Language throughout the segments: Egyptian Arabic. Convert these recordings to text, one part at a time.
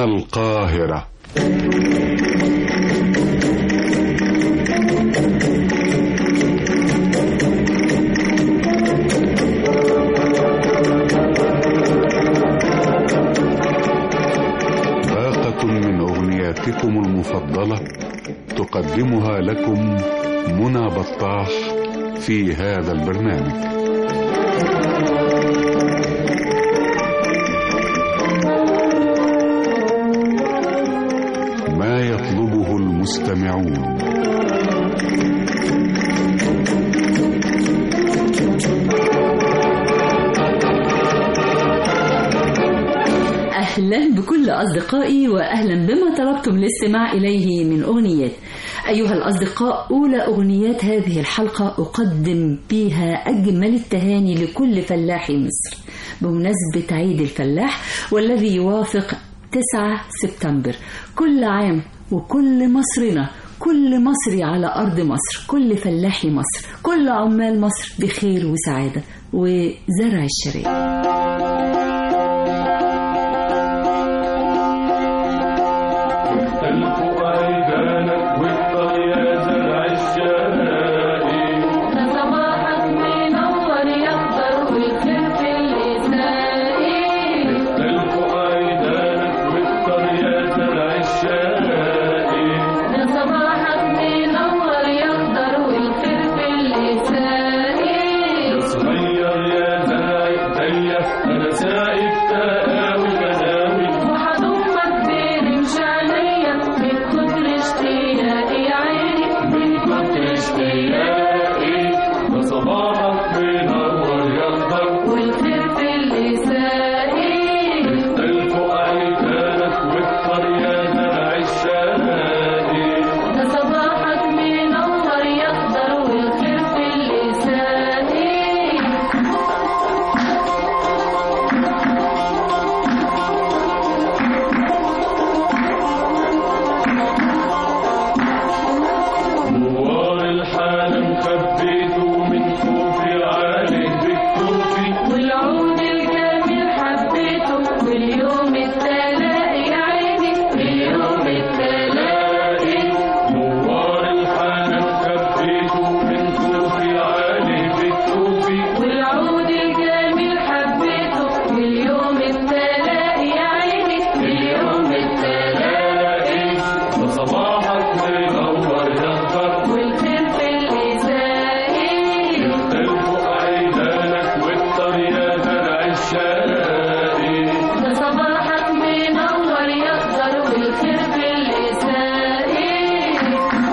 القاهرة باقة من أغنياتكم المفضلة تقدمها لكم منى بطاح في هذا البرنامج ما يطلبه المستمعون أهلا بكل أصدقائي وأهلا بما طلبتم الاستماع إليه من أغنيات أيها الأصدقاء أولى أغنيات هذه الحلقة أقدم بها أجمل التهاني لكل فلاحي مصر بمناسبة عيد الفلاح والذي يوافق 9 سبتمبر كل عام وكل مصرنا كل مصري على أرض مصر كل فلاحي مصر كل عمال مصر بخير وسعادة وزرع الشريعة صباحك منور يخضر والخير في الإسماعيل صباحك منور يخضر والخير في الإسماعيل وحضنك برمش عليا من كتر اشتياقي يا عيني من كتر اشتياقي صباحك منور يخضر والخير في الإسماعيل الفوق عيدانك واكتر يا زرع الشهادي ده صباحك منور يخضر والخير في الإسماعيل نوار الحالة مخبيته من خوفي عليك بكتوفي والعود الجميل حبيته واليوم التلاقي يا عيني اليوم التلاقي نوار الحالة مخبيته من خوفي عليك بكتوفي والعود الجميل حبيته واليوم التلاقي يا عيني اليوم التلاقي صباحك منور يخضر والخير في الإسرائيل الفوق عيدانك واكتر يا زرع الشهادي ده صباحك منور يخضر والخير في الإسرائيل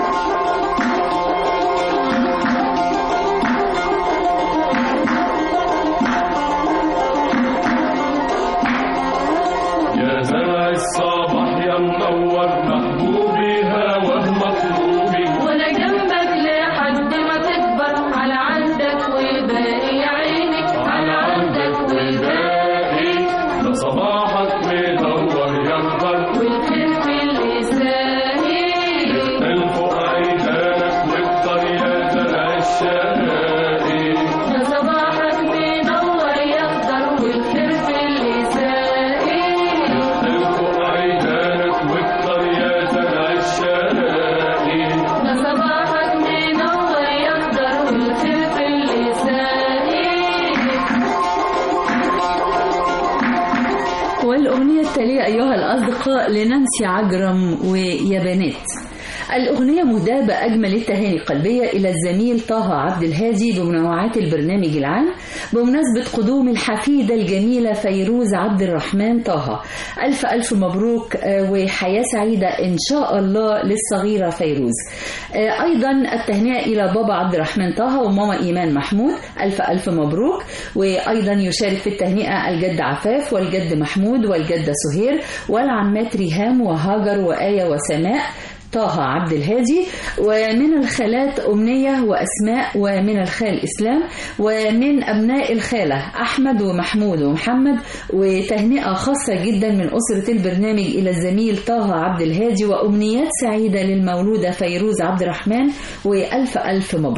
يا زرع الصباح يا منور محبوبي هواه مطلوبي وانا جنبك لحد ما تكبر على عندك وباقي يا عيني على عندك وباقي ده صباحك منور يخضر والخير في الإسرائيل الفوق عيدانك واكتر يا زرع الشهادي ده صباحك منور يخضر والخير في الإسرائيل الفوق عيدانك واكتر يا زرع الشهادي ده صباحك منور يخضر والخير في الإسرائيل والأغنية التالية أيها الأصدقاء لنانسي عجرم ويا بنات الأغنية مهداة بأجمل التهاني القلبية إلى الزميل طه عبد الهادي بمنوعات البرنامج العام بمناسبة قدوم الحفيدة الجميلة فيروز عبد الرحمن طه ألف ألف مبروك آه، وحياة سعيدة إن شاء الله للصغيرة فيروز آه، أيضا التهنئة إلى بابا عبد الرحمن طه وماما إيمان محمود ألف ألف مبروك وأيضا يشارك في التهنئة الجد عفاف والجد محمود والجدة سهير والعمات ريهام وهاجر وآية وسماء طه عبد الهادي ومن الخالات أمنية وأسماء ومن الخال إسلام ومن أبناء الخالة أحمد ومحمود ومحمد وتهنئة خاصة جدا من أسرة البرنامج إلى الزميل طه عبد الهادي وأمنيات سعيدة للمولودة فيروز عبد الرحمن وألف ألف مبروك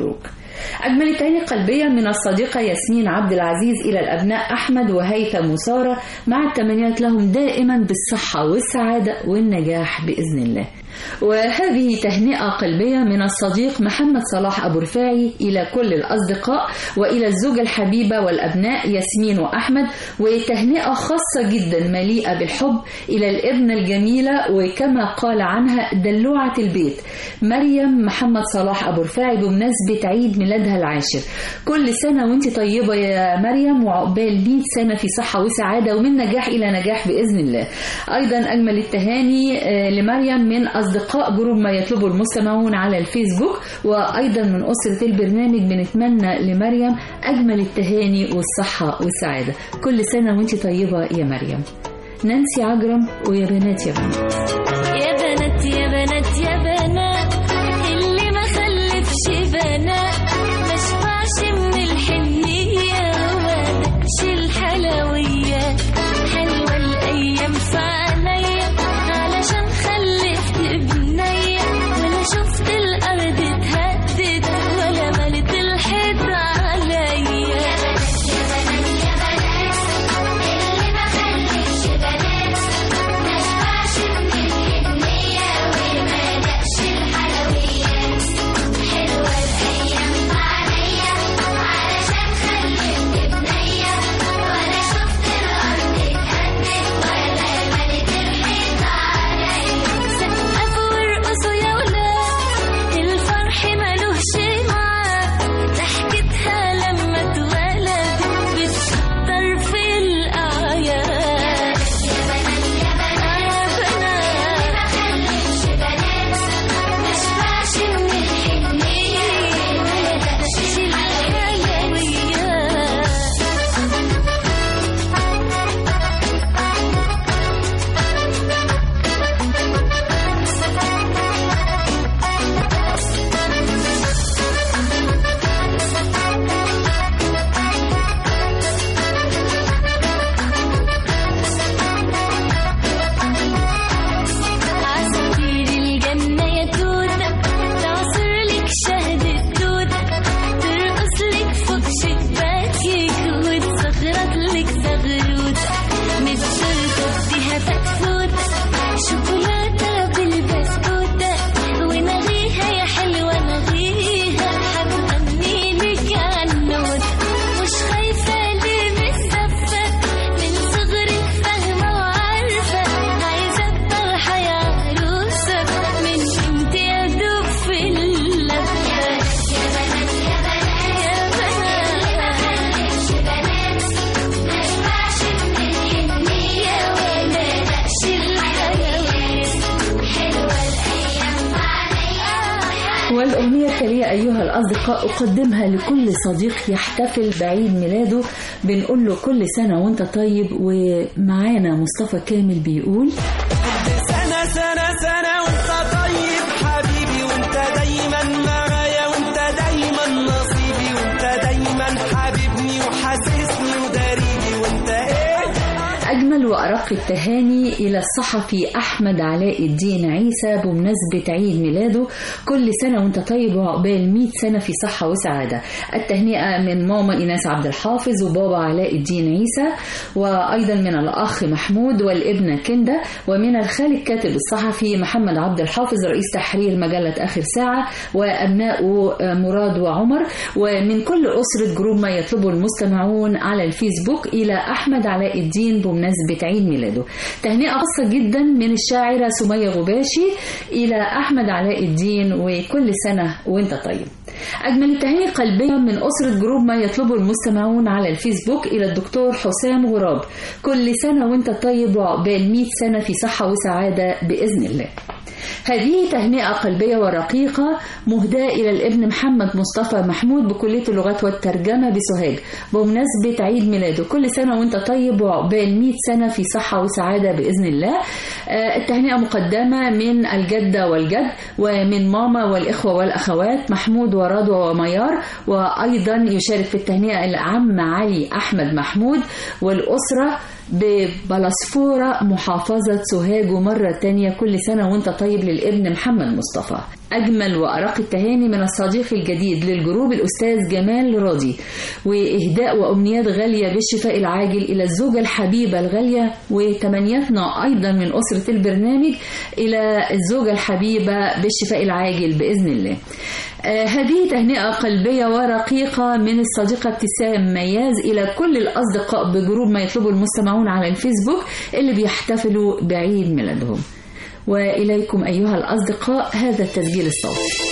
أجمل التهاني القلبية من الصديقة ياسمين عبد العزيز إلى الأبناء أحمد وهيثم وسارة مع التمنيات لهم دائما بالصحة والسعادة والنجاح بإذن الله وهذه تهنئة قلبية من الصديق محمد صلاح أبو رفاعي إلى كل الأصدقاء وإلى الزوجة الحبيبة والأبناء ياسمين وأحمد وتهنئة خاصة جدا مليئة بالحب إلى الابنة الجميلة وكما قال عنها دلوعة البيت مريم محمد صلاح أبو رفاعي بمناسبة عيد ميلادها العاشر كل سنة وانت طيبة يا مريم وعقبال 100 سنة في صحة وسعادة ومن نجاح إلى نجاح بإذن الله أيضا أجمل التهاني آه، لمريم من أصدقاء جروب ما يطلبه المستمعون على الفيسبوك وأيضا من أسرة البرنامج بنتمنى لمريم أجمل التهاني والصحة والسعادة كل سنة وانت طيبة يا مريم نانسي عجرم ويا بنات يا بنات يا بنات يا بنات يا بنات اللي ما خلفش بنات ما شبعش من الحنية وما دقش الحلويات حلوة الأيام في عينيا علشان خلفت بنية ولا شفت الأرض اتهدت ولا ملت الحيط عليا يا بنات يا بنات يا بنات اللي ما خلفش بنات ما شبعش من الحنية وما دقش الحلويات حلوة الأيام عليا علشان خلفت بنية ولا شفت الأرض اتهدت ولا ملت الحيط عليا سقفوا وارقصوا يا ولاد الفرح ملوش معاد ضحكتها لما اتولدت بتكتر في الأعياد يا بنات يا بنات يا بنات ما خلفش بنات ما شبعش من الحنية ما دقش الحلويات عصافير الجنة يا توتة تعصر لك شهد التوتة ترقص لك فوق شباكك وتصغرط لك زغروتة متشرطة فيها فتفوتة شوكولاتة بالبسكوتة ونغيها يا حلوة نغيها هتغني لك عنوتة مش خايفة ليه متزفة من صغرك فاهمة وعارفة عايزة الطرحة يا عروسة من امتى يا دوب في اللفة يا بنات يا بنات يا بنات يا بنات ما شبعش من الحنية وما دقش الحلويات حلوة الأيام عليا والأغنية التالية أيها الأصدقاء أقدمها لكل صديق يحتفل بعيد ميلاده بنقول له كل سنة وأنت طيب ومعانا مصطفى كامل بيقول سنة سنة سنة وانت طيب حبيبي وانت دايما معايا وانت دايما نصيبي وانت دايما حبيبني وحاسسني وداريني وانت ايه أجمل وأرق التهاني إلى الصحفي أحمد علاء الدين عيسى بمناسبة عيد ميلاده كل سنة وأنت طيب وعقبال 100 سنة في صحة وسعادة التهنئة من ماما إيناس عبد الحافظ وبابا علاء الدين عيسى وأيضا من الأخ محمود والابنة كندا ومن الخال الكاتب الصحفي محمد عبد الحافظ رئيس تحرير مجلة آخر ساعة وأبنائه مراد وعمر ومن كل أسرة جروب ما يطلبه المستمعون على الفيسبوك إلى أحمد علاء الدين بمناسبة عيد ميلاده تهنئة خاصة جدا من الشاعرة سمية غباشي إلى أحمد علاء الدين وكل سنة وانت طيب أجمل التهاني القلبية من أسرة جروب ما يطلبه المستمعون على الفيسبوك إلى الدكتور حسام غراب كل سنة وانت طيب وعقبال 100 سنة في صحة وسعادة بإذن الله هذه تهنئة قلبية ورقيقة مهداة إلى الابن محمد مصطفى محمود بكلية اللغات والترجمة بسوهاج بمناسبة عيد ميلاده كل سنة وانت طيب وعقبال 100 سنة في صحة وسعادة بإذن الله آه، التهنئة مقدمة من الجدة والجد ومن ماما والإخوة والأخوات محمود ورضوى وميار وأيضا يشارك في التهنئة العم علي أحمد محمود والأسرة ببلاسفورة محافظة سوهاج مرة تانية كل سنة وانت طيب للابن محمد مصطفى أجمل وأرق التهاني من الصديق الجديد للجروب الأستاذ جمال راضي وإهداء وأمنيات غالية بالشفاء العاجل إلى الزوجة الحبيبة الغالية وتمنياتنا أيضا من أسرة البرنامج إلى الزوجة الحبيبة بالشفاء العاجل بإذن الله آه، هذه تهنئة قلبية ورقيقة من الصديقة ابتسام مياز إلى كل الأصدقاء بجروب ما يطلبه المستمعون على الفيسبوك اللي بيحتفلوا بعيد ميلادهم وإليكم أيها الأصدقاء هذا التسجيل الصوتي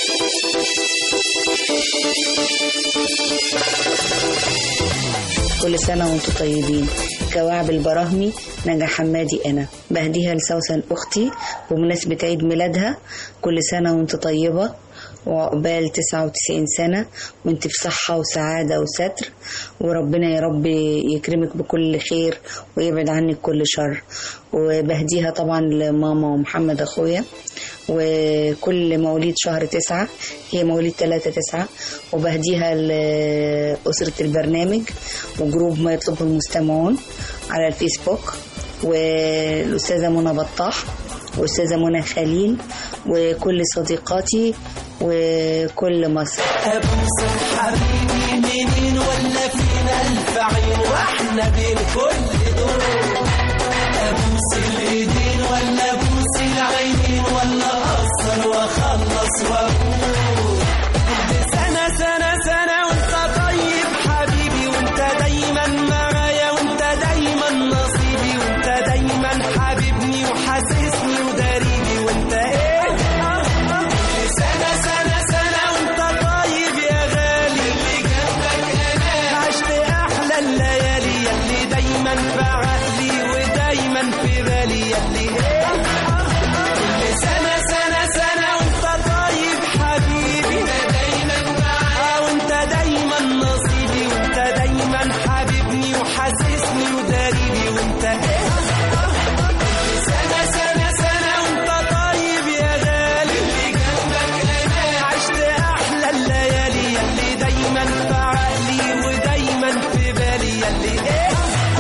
كل سنة وانتم طيبين كواعب البراهمي نجا حمادي أنا بهديها لسوسن أختي بمناسبة عيد ميلادها كل سنة وانت طيبة وعقبال 99 سنة وانت في صحة وسعادة وستر وربنا يا رب يكرمك بكل خير ويبعد عنك كل شر وبهديها طبعا لماما ومحمد أخويا وكل مواليد شهر تسعة هي مواليد ثلاثة تسعة وبهديها لأسرة البرنامج وجروب ما يطلبه المستمعون على الفيسبوك والأستاذة منى بطاح والأستاذة منى خليل وكل صديقاتي وكل مصر أبوس حبيبي منين ولا فين ألف عين وإحنا بين كل دول أبوس الإيدين ولا أبوس العينين ولا أقصر وأخلص وأقول سنة سنة سنة وأنت طيب حبيبي وأنت دايما معايا وأنت دايما نصيبي وأنت دايما حبيبني وحاسسني وداريني وأنت إيه آه آه سنة سنة سنة وأنت طيب يا غالي اللي جنبك أنا عشت أحلى الليالي يلي دايما في عقلي ودايما في بالي يلي إيه كل سنة سنة سنة وأنت طيب حبيبي أنت دايما معايا وأنت دايما نصيبي وأنت دايما حبيبني وحاسسني وداريني وأنت إيه سنة سنة سنة وانت طيب يا غالي اللي جنبك انا عشت احلى الليالي يلي دايما في عقلي ودايما في بالي يلي ايه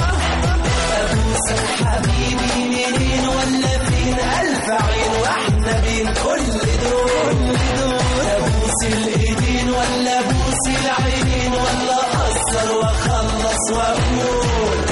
ابوسك حبيبي منين ولا فين الف عين واحنا بين كل دول ابوس الايدين ولا ابوس العينين ولا اقصر واخلص واقول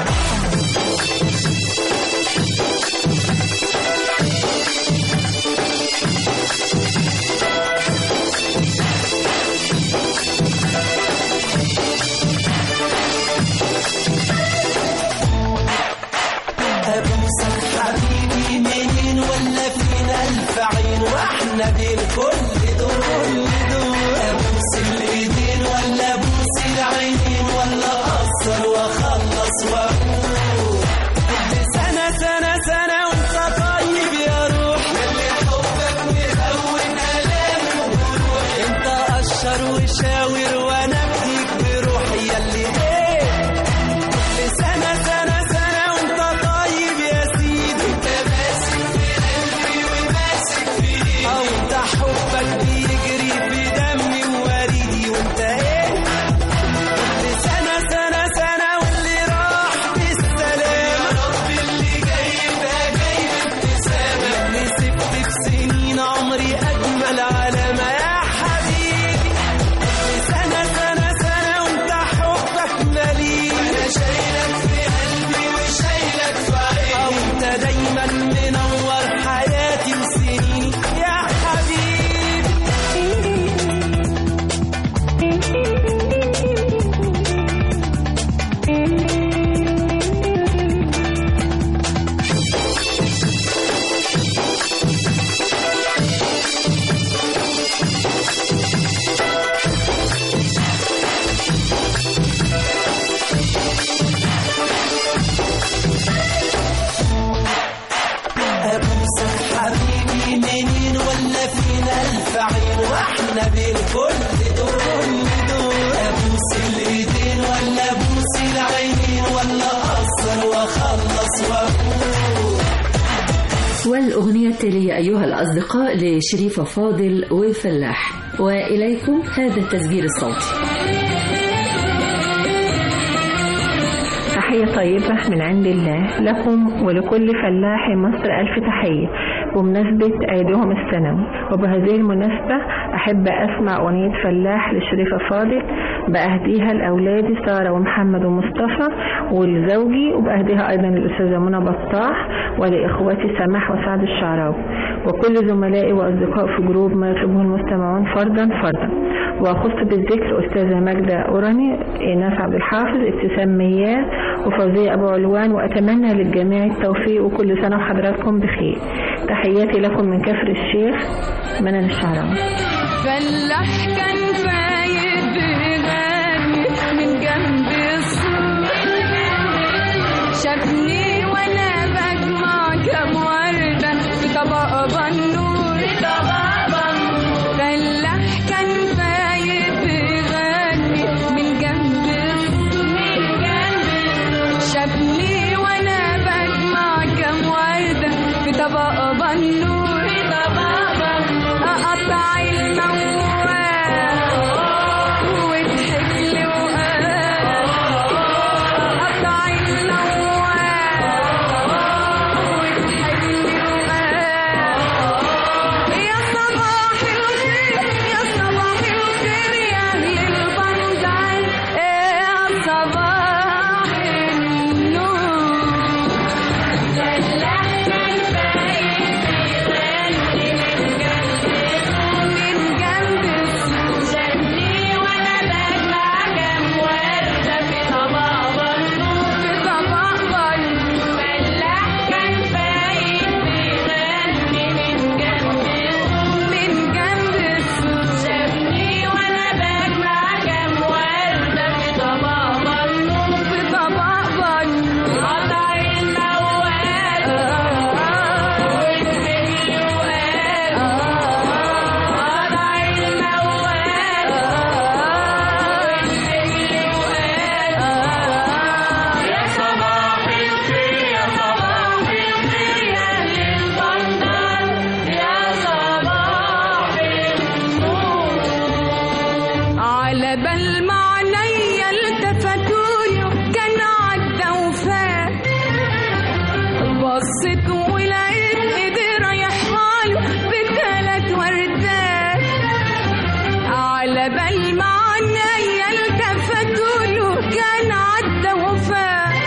أبوسك حبيبي منين ولا فين ألف عين وإحنا بين كل دول أبوس الإيدين ولا أبوس العينين ولا أقصر وأخلص وأقول سنة سنة سنة وأنت طيب يا روح يلي حبك مهون آلامي وجروحي أنت قشر وشاور وأنا بديك بروحي يلي إيه سنة سنة سنة وانت طيب يا سيدي انت ماسك في قلبي وماسك في ايدي او انت حبك بيجري في دمي ووريدي وانت ايه كل سنة سنة سنة واللي راح بالسلام يا رب اللي جاي يبقى جاي بابتسامة اللي سبت في سنين عمري أجمل علامة يا حبيبي سنة سنة سنة وانت حبك مليء أنا شايلك في قلبي وشايلك في عيني وانت دايما منور حياتي وسنيني يا حبيبي أبوسك حبيبي منين ولا فين ألف عين وإحنا بين كل دول أبوس الإيدين ولا أبوس العينين ولا أقصر وأخلص وأقول والأغنية التالية أيها الأصدقاء لشريفة فاضل وفلاح وإليكم هذا التسجيل الصوتي تحية طيبة من عند الله لكم ولكل فلاح مصر ألف تحية بمناسبة عيدهم السنوي وبهذه المناسبة أحب أسمع أغنية فلاح لشريفة فاضل بأهديها لأولادي سارة ومحمد ومصطفى ولزوجي وبأهديها أيضا للأستاذة منى بطاح ولإخواتي سماح وسعد الشعراوي وكل زملائي وأصدقاء في جروب ما يطلبه المستمعون فردا فردا وأخص بالذكر أستاذة ماجدة أوراني إيناس عبد الحافظ ابتسام مياه وفوزية أبو علوان وأتمنى للجميع التوفيق وكل سنة وحضراتكم بخير تحياتي لكم من كفر الشيخ منى الشعراوي فلاح كان فايد بغني من جنب السور شافني وانا بجمع كام وردة في طبق بنور فلاح كان فايد بغني من جنب السور شافني وانا بجمع كام وردة في طبق بنور أقطع الموال وضحك لي وقال أقطع الموال وضحك لي وقال يا صباح الخير يا صباح الخير يا أهل البندر يا صباح النور من جنب شدني وانا بجمع كام وردة في طبق بنور في طبق بنور فلاح كان فايت بيغني من جنب من جنب السور شافني وانا بجمع كام وردة في طبق بنور في طبق بنور قطع الموال والفجر وقال قطع الموال والفجر وقال يا صباح الخير يا صباح الخير يا أهل البندر يا صباح النور على بال ما عينيا التفتوا كان عدى وفات بصيت ولقيت ايدي رايحاله بثلاث وردات على بال ما عينيا التفتوا كان عدى وفات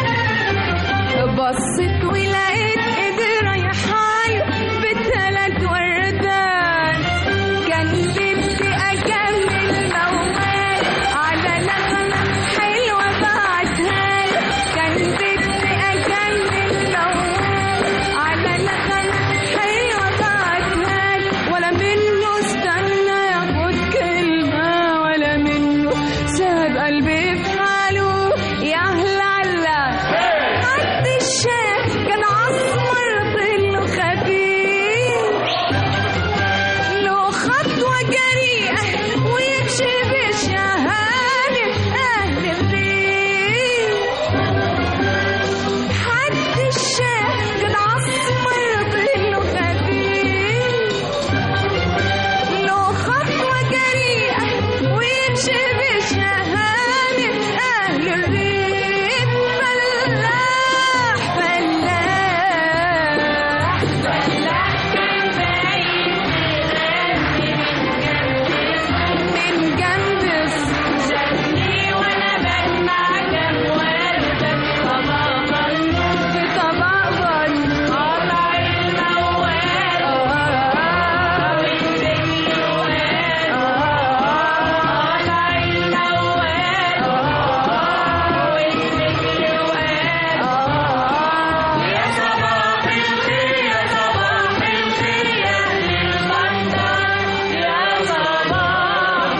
بصيت ولقيت ايدي رايحاله بثلاث وردات كان بدي اكمل موال على نغمة حلوة بعتها له. كان بدي اكمل موال على نغمة حلوة بعتها له. ولا منه استنى ياخد كلمة ولا منه ساب قلبي في حاله يا أهل الله قد الشاف كان عصمر ظله خفيف له خطوة جريئة ويمشي بشهادة أهل الريف حد الشاف كان عصمر ظله خفيف له خطوة جريئة ويمشي بشهادة أهل الريف فلاح فلاح فلاح كان من جنب شافني وانا بجمع كام وردة في طبق بنور في طبق بنور قطع الموال والفجر وقال قطع الموال والفجر وقال يا صباح الخير يا صباح الخير يا أهل البندر يا صباح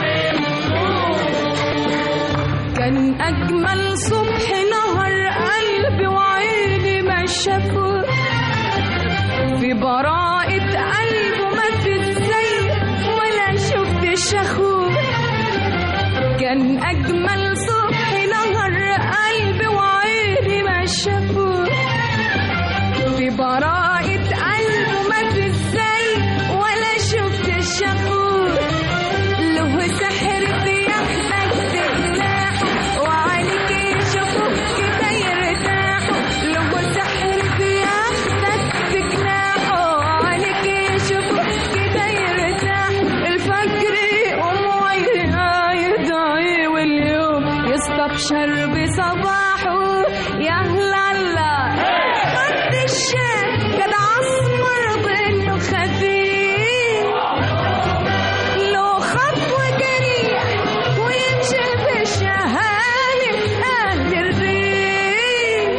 كان أجمل صبح نهر قلبي وعيني ما شافه في براءة قلبه ما في زي ولا شفت شخوه كان أجمل صبح نهر قلبي وعيني ما شافه في براءة قلبه ما في زي ولا شفت شخوه له سحر في يحبك تلاح وعليك يشوفوك كده يرتاح بشرب صباحه يا هلالا خد الشام قد عصمر ظله خفيف له خطوة جريح ويمشي بالشهالة أهل الريف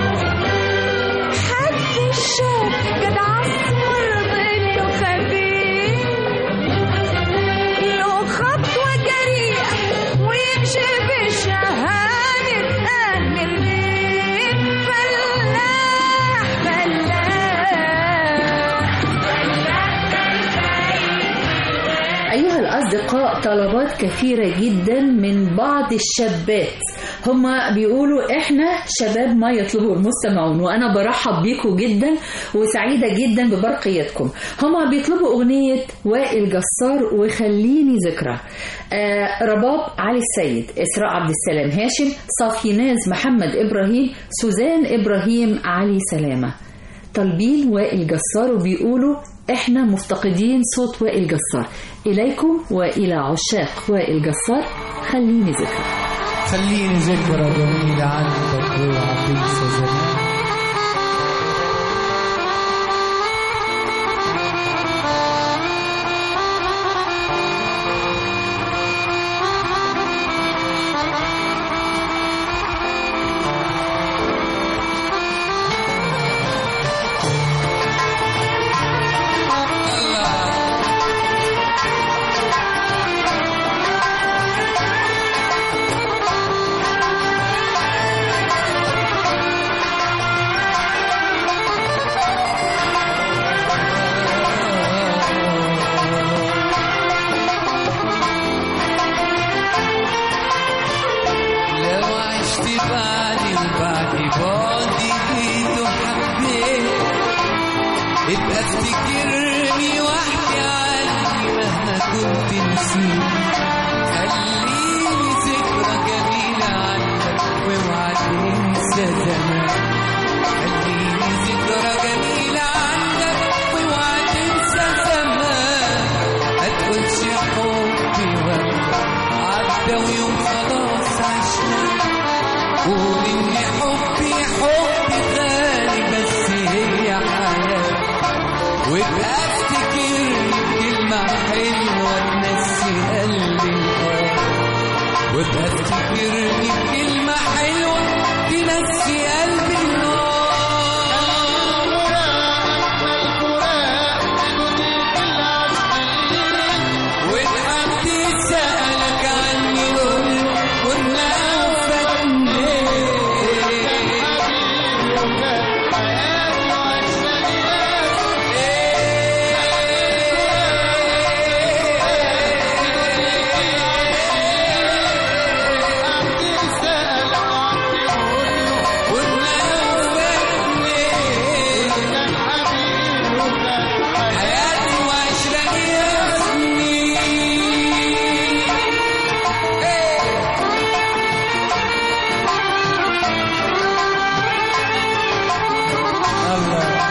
حد الشام قد عصمر ظله خفيف له خطوة جريح ويمشي بالشهادة أهل الريف فلاح فلاح أيها الأصدقاء طلبات كثيرة جدا من بعض الشابات هما بيقولوا احنا شباب ما يطلبه المستمعون وانا برحب بيكم جدا وسعيدة جدا ببرقيتكم هما بيطلبوا اغنية وائل جسار وخليني ذكرى آه رباب علي السيد اسراء عبد السلام هاشم صافيناز محمد ابراهيم سوزان ابراهيم علي سلامة طالبين وائل جسار وبيقولوا احنا مفتقدين صوت وائل جسار اليكم والى عشاق وائل جسار خليني ذكرى خليني ذكرى جميلة عندك اوعى تنسى زمان لو عشت بعدي وبعدي بعدي بيت وحبيت ابقى افتكرني واحكي عني مهما كنت نسيت خليني ذكرى جميلة عندك واوعى تنسى زمان خليني ذكرى جميلة عندك واوعى تنسى زمان ما تقولش حبي وقت عدى ويوم خلاص عشنا قول ان حبي حبي غالي بس هي حياة وابقى افتكرني بكلمة حلوة تنسي قلبي الآه وابقى افتكرني بكلمة حلوة تنسي قلبي النار وإن حد سألك عني قول كنا حياتي وعشرة يا سنين الله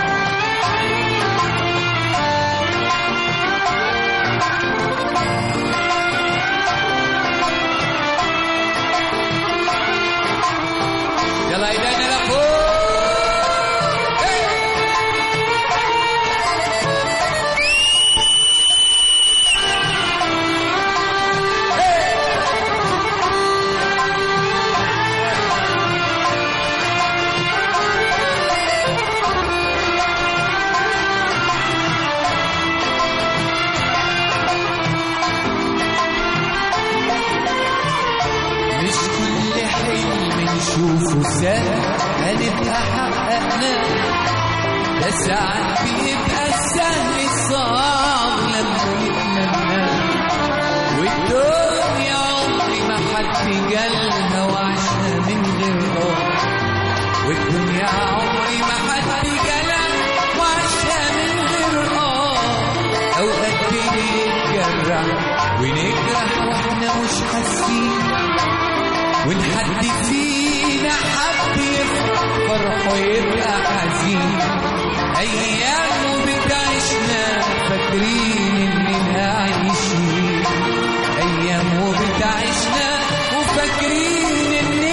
يلا ايدينا لفوق مش كل حلم نشوفه سهل هنبقى حققناه ده ساعات بيبقى السهل الصعب لما نتمناه والدنيا عمري ما حد جالها وعاشها من غير اه والدنيا عمري ما حد جالها وعاشها من غير اه اوقات بنتجرح ونجرح واحنا مش حاسين وان حد فينا حب يفرح فرحه يبقى حزين ايام بتعيشنا فاكرين اننا عايشين ايام وبتعيشنا وفاكرين ان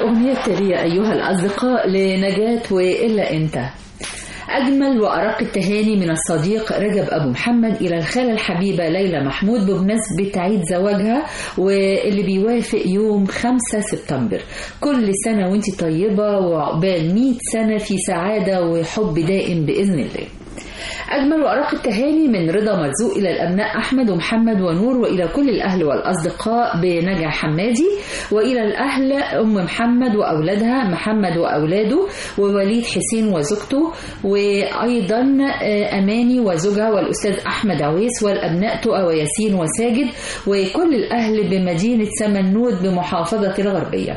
الأغنية التالية أيها الأصدقاء لنجاة وإلا أنت أجمل وأرق التهاني من الصديق رجب أبو محمد إلى الخالة الحبيبة ليلى محمود بمناسبة عيد زواجها واللي بيوافق يوم 5 سبتمبر كل سنة وانت طيبة وعقبال 100 سنة في سعادة وحب دائم بإذن الله أجمل وأرق التهاني من رضا مرزوق إلى الأبناء أحمد ومحمد ونور وإلى كل الأهل والأصدقاء بنجع حمادي وإلى الأهل أم محمد وأولادها محمد وأولاده ووليد حسين وزوجته وأيضا أماني وزوجها والأستاذ أحمد عويس والأبناء تقى وياسين وساجد وكل الأهل بمدينة سمنود بمحافظة الغربية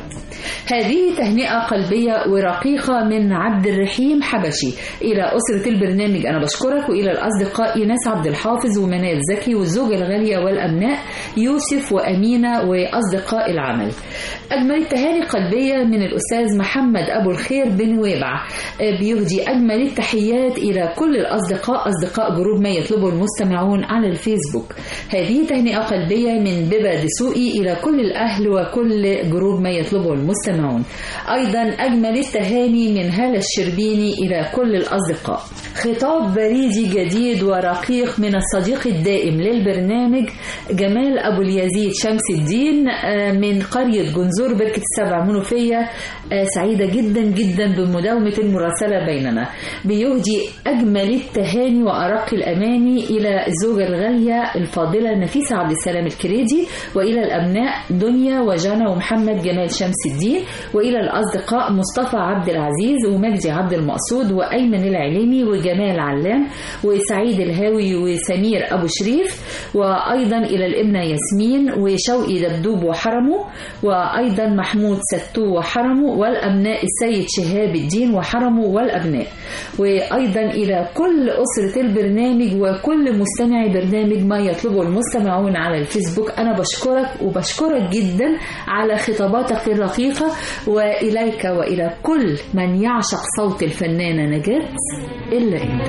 هذه تهنئة قلبية ورقيقة من عبد الرحيم حبشي إلى أسرة البرنامج أنا بشكرك وإلى الأصدقاء إيناس عبد الحافظ ومنال زكي والزوجة الغالية والأبناء يوسف وأمينة وأصدقاء العمل أجمل التهاني قلبية من الأستاذ محمد أبو الخير بن ويبع بيهدي أجمل التحيات إلى كل الأصدقاء أصدقاء جروب ما يطلبه المستمعون على الفيسبوك هذه تهنئة قلبية من ببا دسوقي إلى كل الأهل وكل جروب ما يطلبه المستمعون أيضا أجمل التهاني من هالة الشربيني إلى كل الأصدقاء خطاب بريدي جديد ورقيق من الصديق الدائم للبرنامج جمال أبو اليزيد شمس الدين من قرية جنزور بركة السبع منوفية سعيدة جدا جدا بمداومة المراسلة بيننا بيهدي أجمل التهاني وأرق الأماني إلى الزوجة الغالية الفاضلة نفيسة عبد السلام الكريدي وإلى الأبناء دنيا وجانا ومحمد جمال شمس الدين وإلى الأصدقاء مصطفى عبد العزيز ومجدي عبد المقصود وأيمن العليمي وجمال علام وسعيد الهاوي وسمير أبو شريف وأيضا إلى الابنة ياسمين وشوقي دبدوب وحرمه وأيضا محمود ستو وحرمه والأبناء السيد شهاب الدين وحرمه والأبناء وأيضا إلى كل أسرة البرنامج وكل مستمعي برنامج ما يطلبه المستمعون على الفيسبوك أنا بشكرك وبشكرك جدا على خطاباتك الرقيقة وإليك وإلى كل من يعشق صوت الفنانة نجاة إلا أنت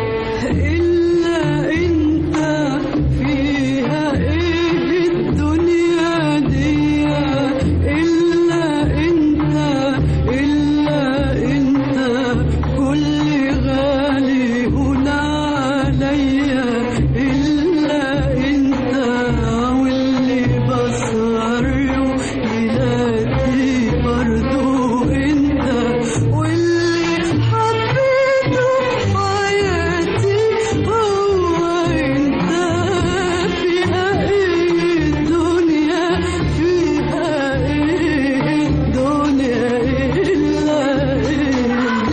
إلا أنت فيها إيه الدنيا دي إلا أنت إلا أنت كل غالي هنا عليا إلا أنت واللي بسهر يلاتي برضو أنت واللي حبيته في حياتي هو أنت فيها إيه الدنيا فيها إيه الدنيا إلا أنت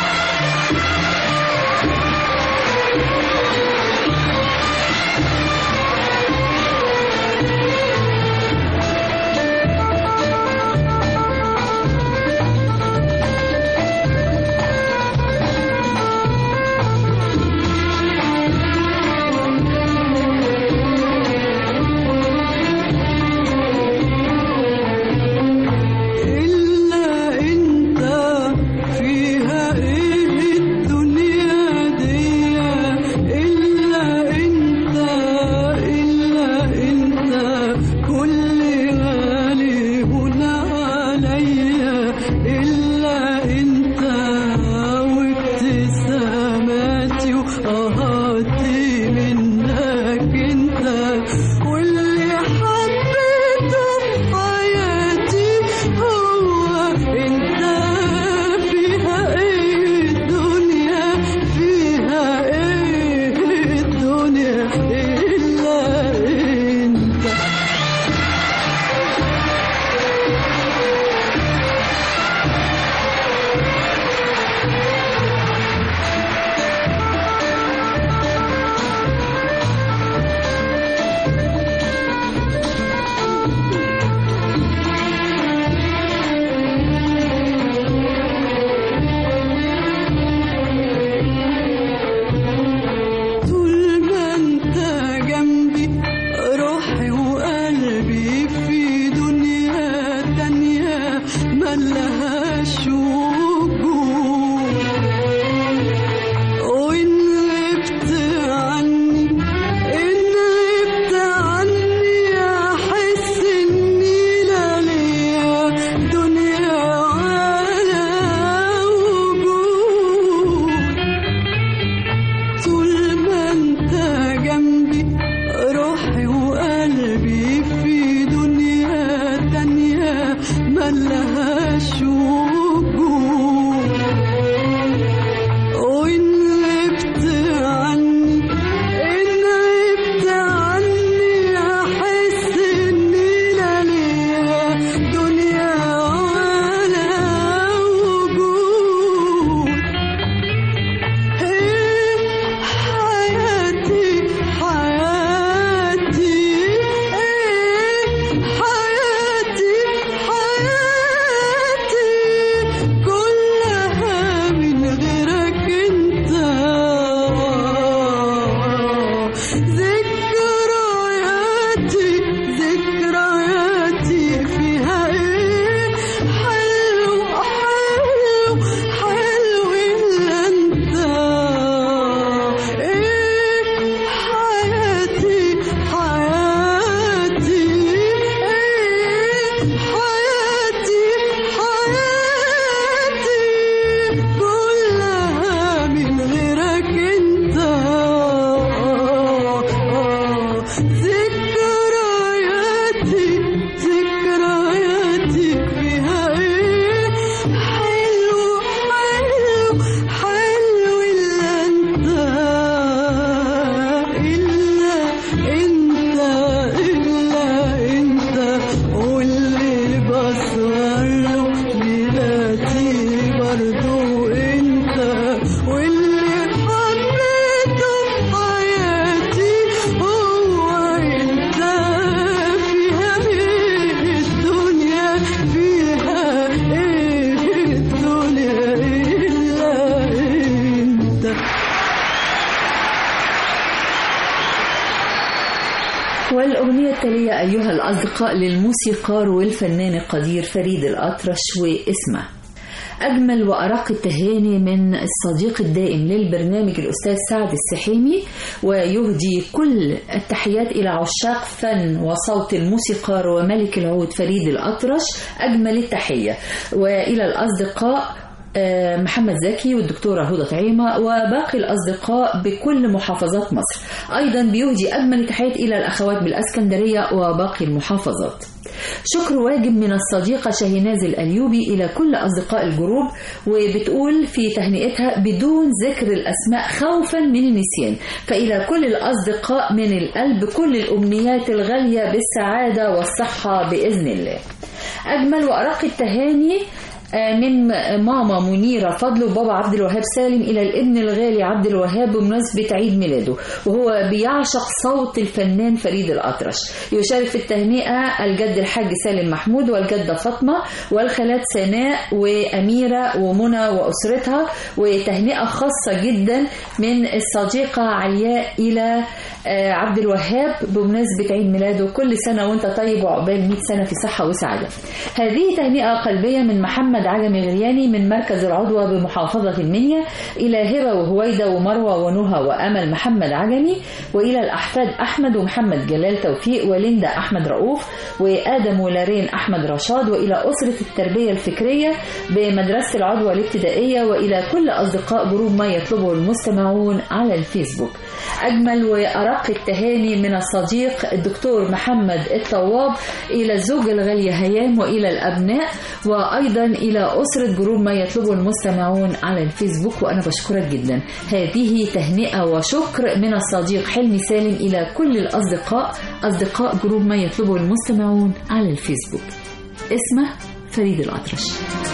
إلا أنت فيها إيه الدنيا دي إلا أنت إلا أنت كل غالي هنا عليا إلا أنت وابتساماتي وقهاتي منك أنت واللي حبيته في حياتي هو أنت فيها إيه الدنيا فيها إيه الدنيا إلا أنت طول ما انت جنبي روحي وقلبي في دنيا تانية ملهاش وجود وإن غبت عني إن غبت عني أحس إني لا ليا دنيا التالية أيها الأصدقاء للموسيقار والفنان القدير فريد الأطرش واسمه أجمل وأرق التهاني من الصديق الدائم للبرنامج الأستاذ سعد السحيمي ويهدي كل التحيات إلى عشاق فن وصوت الموسيقار وملك العود فريد الأطرش أجمل التحية وإلى الأصدقاء آه، محمد زكي والدكتورة هدى طعيمة وباقي الأصدقاء بكل محافظات مصر أيضا بيهدي أجمل التحيات إلى الأخوات بالأسكندرية وباقي المحافظات شكر واجب من الصديقة شاهيناز الأليوبي إلى كل أصدقاء الجروب وبتقول في تهنئتها بدون ذكر الأسماء خوفا من النسيان فإلى كل الأصدقاء من القلب كل الأمنيات الغالية بالسعادة والصحة بإذن الله أجمل وأرق التهاني آه، من ماما منيرة فضل وبابا عبد الوهاب سالم إلى الابن الغالي عبد الوهاب بمناسبة عيد ميلاده وهو بيعشق صوت الفنان فريد الأطرش يشارك في التهنئة الجد الحاج سالم محمود والجدة فاطمة والخالات سناء وأميرة ومنى وأسرتها وتهنئة خاصة جدا من الصديقة علياء إلى آه، عبد الوهاب بمناسبة عيد ميلاده كل سنة وانت طيب وعقبال 100 سنة في صحة وسعادة هذه تهنئة قلبية من محمد عجمي غرياني من مركز العضوة بمحافظة المنيا إلى هبة وهويدة ومروة ونهى وأمل محمد عجمي وإلى الأحفاد أحمد ومحمد جلال توفيق وليندا أحمد رؤوف وآدم ولارين أحمد رشاد وإلى أسرة التربية الفكرية بمدرسة العضوة الابتدائية وإلى كل أصدقاء جروب ما يطلبه المستمعون على الفيسبوك أجمل وأرق التهاني من الصديق الدكتور محمد الطواب إلى الزوجة الغالية هيام وإلى الأبناء وأيضا إلى أسرة جروب ما يطلبه المستمعون على الفيسبوك وأنا بشكرك جدا هذه تهنئة وشكر من الصديق حلمي سالم إلى كل الأصدقاء أصدقاء جروب ما يطلبه المستمعون على الفيسبوك اسمه فريد الأطرش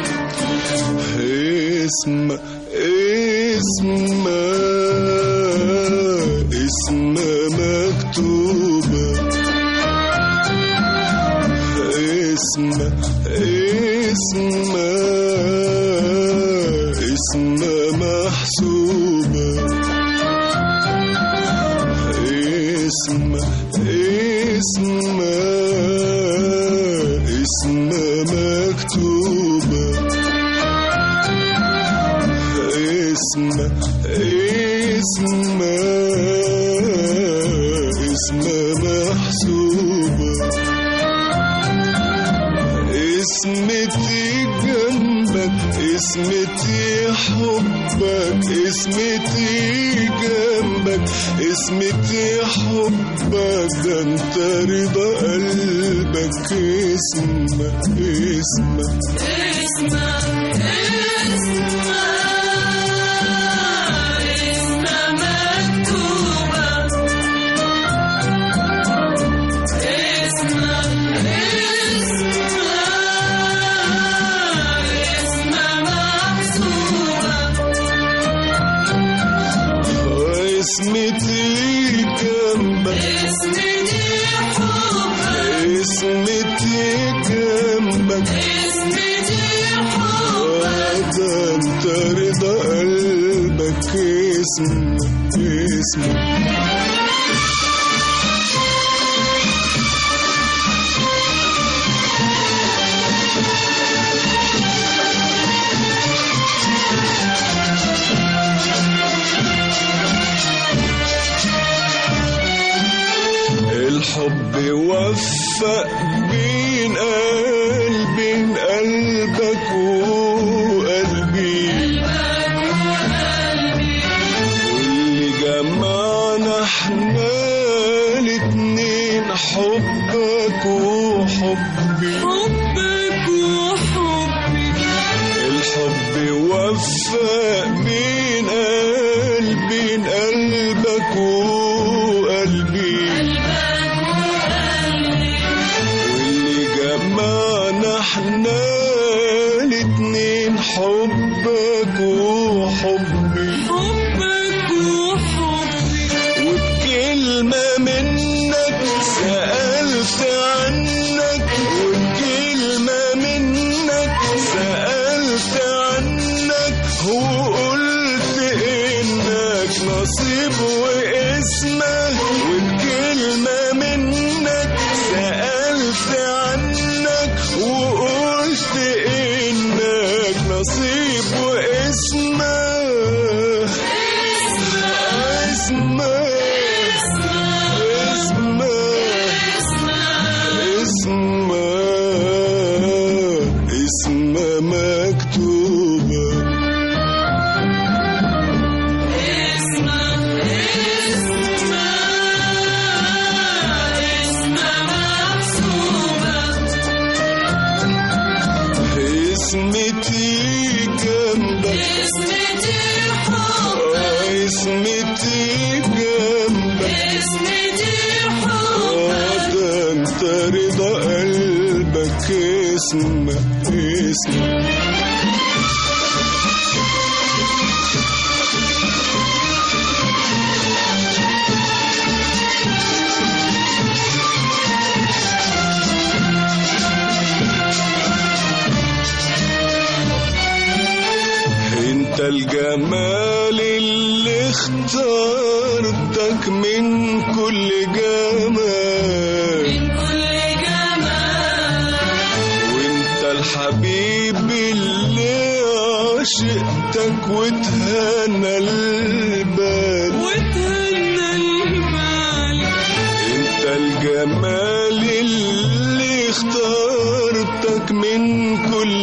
اسم اسم اسم مكتوبة اسم اسم اسم محسوبة اسم اسم اسم مكتوبة اسم اسم اسم محسوبة اسمتي جنبك اسمتي حبك اسمتي جنبك اسمتي حبك ده انت رضا قلبك اسمك اسمك اسمتي جنبك اسمتي حبك اسمتي جنبك اسمتي حبك ده انت رضا قلبك اسمك اسمك الحب وفق بين قلبي قلبك وقلبي واللي جمعنا احنا الاتنين حبك وحبي حبك وحبي الحب وفق بين قلبي قلبك وقلبي واللي جمعنا احنا الاتنين حبك وحبي حبك وحبي وبكلمة منك سألت عنك وبكلمة منك سألت عنك وقلت إنك نصيب واسمك وبكلمة منك نصيب واسمه اسمه اسمه اسمه اسمه مكتوبه اسمتي جنبك اسمتي حب آه، اسمتي جنبك اسمتي حب آه، ده انت رضا قلبك اسمك اسمك انت الجمال اللي اخترتك من كل جمال كل جمال وانت الحبيب اللي عشقتك وتهنى البال وتهنى البال انت الجمال اللي اخترتك من كل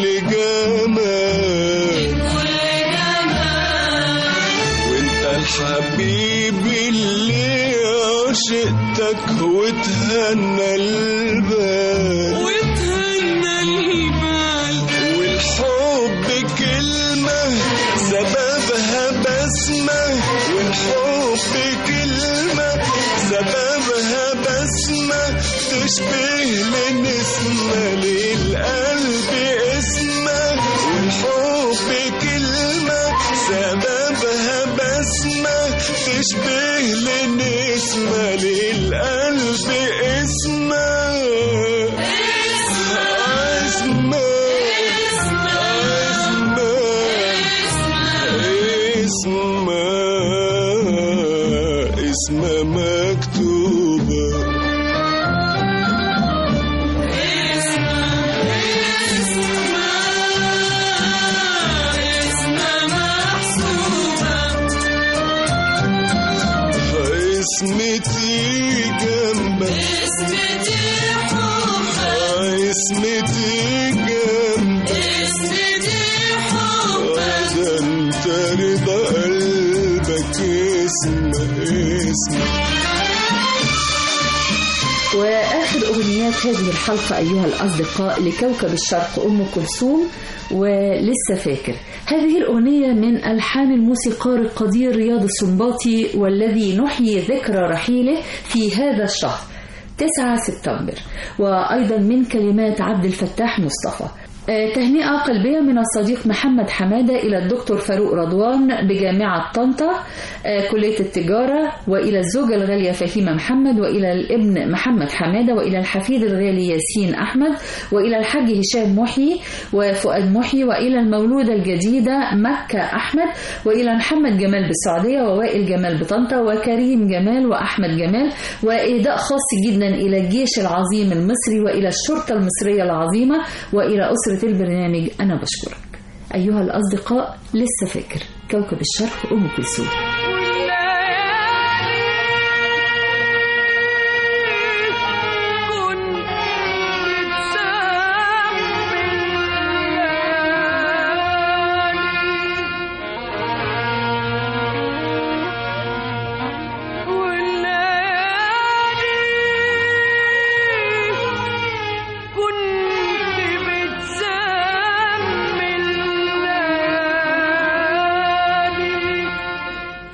جمال كل جمال وانت الحبيب اللي عشقتك وتهنى البال وتهنى البال والحب كلمة سببها بسمة والحب كلمة سببها بسمة تشبه لنسمة للقلب اسمة والحب كلمة سببها بسمة تشبه لنسمة للقلب اسمة اسمة اسمه اسمه مكتوبة اسمتي جنبك اسمتي حب اسمتي جنبك اسمتي حب ده انت رضا قلبك اسمه اسمه وآخر أغنيات هذه الحلقة أيها الأصدقاء لكوكب الشرق أم كلثوم ولسه فاكر هذه الأغنية من ألحان الموسيقار القدير رياض السنباطي والذي نحيي ذكرى رحيله في هذا الشهر 9 سبتمبر وأيضا من كلمات عبد الفتاح مصطفى آه، تهنئة قلبية من الصديق محمد حمادة إلى الدكتور فاروق رضوان بجامعة طنطا آه، كلية التجارة وإلى الزوجة الغالية فهيمة محمد وإلى الابن محمد حمادة وإلى الحفيد الغالي ياسين أحمد وإلى الحاج هشام محي وفؤاد محي وإلى المولودة الجديدة مكة أحمد وإلى محمد جمال بالسعودية ووائل جمال بطنطا وكريم جمال وأحمد جمال وإهداء خاص جدا إلى الجيش العظيم المصري وإلى الشرطة المصرية العظيمة وإلى أسرة البرنامج أنا بشكرك أيها الأصدقاء لسه فاكر كوكب الشرق أم كلثوم كنت بتسمي الليالي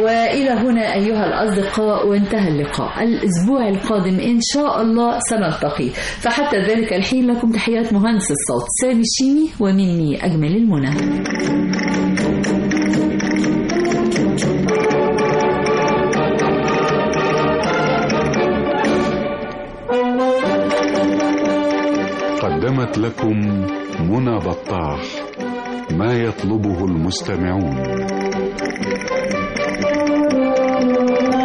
وإلى هنا أيها الأصدقاء وانتهى اللقاء الأسبوع القادم إن شاء الله سنلتقي فحتى ذلك الحين لكم تحيات مهندس الصوت سامي الشيمي ومني أجمل المنى قدمت لكم منى بطاح ما يطلبه المستمعون